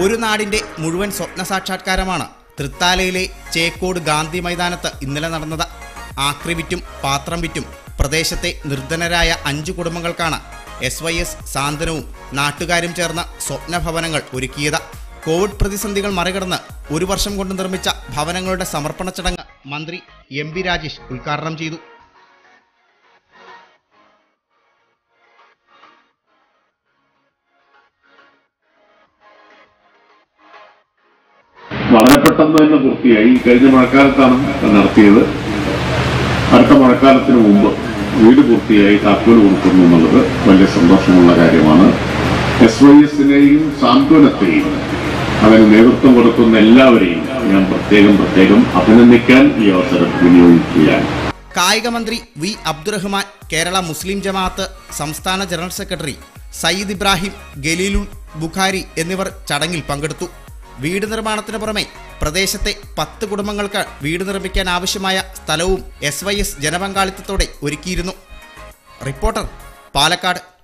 ഒരു നാടിന്റെ മുഴുവൻ സ്വപ്ന സാക്ഷാത്കാരമാണ് തൃത്താലയിലെ ചേക്കോട് ഗാന്ധി മൈതാനത്ത് ഇന്നലെ നടന്നത് ആക്രി വിറ്റും പാത്രം വിറ്റും പ്രദേശത്തെ നിർധനരായ അഞ്ചു കുടുംബങ്ങൾക്കാണ് എസ് വൈ എസ് സാന്ത്വനവും നാട്ടുകാരും ചേർന്ന് സ്വപ്നഭവനങ്ങൾ ഒരുക്കിയത് കോവിഡ് പ്രതിസന്ധികൾ മറികടന്ന് ഒരു വർഷം കൊണ്ട് നിർമ്മിച്ച ഭവനങ്ങളുടെ സമർപ്പണ ചടങ്ങ് മന്ത്രി എം പി രാജേഷ് ഉദ്ഘാടനം ചെയ്തു വളരെ പെട്ടെന്ന് തന്നെ പൂർത്തിയായി കഴിഞ്ഞ മഴക്കാലത്താണ് നടത്തിയത് അടുത്ത മഴക്കാലത്തിന് മുമ്പ് വീട് പൂർത്തിയായി താക്കോൽ കൊടുക്കുന്നു എന്നുള്ളത് വലിയ സന്തോഷമുള്ള കാര്യമാണ് എസ് വൈ എസിനെയും സാന്ത്വനത്തെയും അതിന് നേതൃത്വം കൊടുക്കുന്ന എല്ലാവരെയും ഞാൻ പ്രത്യേകം പ്രത്യേകം അഭിനന്ദിക്കാൻ ഈ അവസരം വിനിയോഗിക്കുകയാണ് കായിക മന്ത്രി വി അബ്ദുറഹ്മാൻ കേരള മുസ്ലിം ജമാഅത്ത് സംസ്ഥാന ജനറൽ സെക്രട്ടറി സയ്യിദ് ഇബ്രാഹിം ഗലീലുൽ ബുഖാരി എന്നിവർ ചടങ്ങിൽ പങ്കെടുത്തു വീട് നിർമ്മാണത്തിന് പുറമെ പ്രദേശത്തെ പത്ത് കുടുംബങ്ങൾക്ക് വീട് നിർമ്മിക്കാൻ ആവശ്യമായ സ്ഥലവും എസ് വൈ എസ് ജനപങ്കാളിത്തത്തോടെ ഒരുക്കിയിരുന്നു റിപ്പോർട്ടർ പാലക്കാട്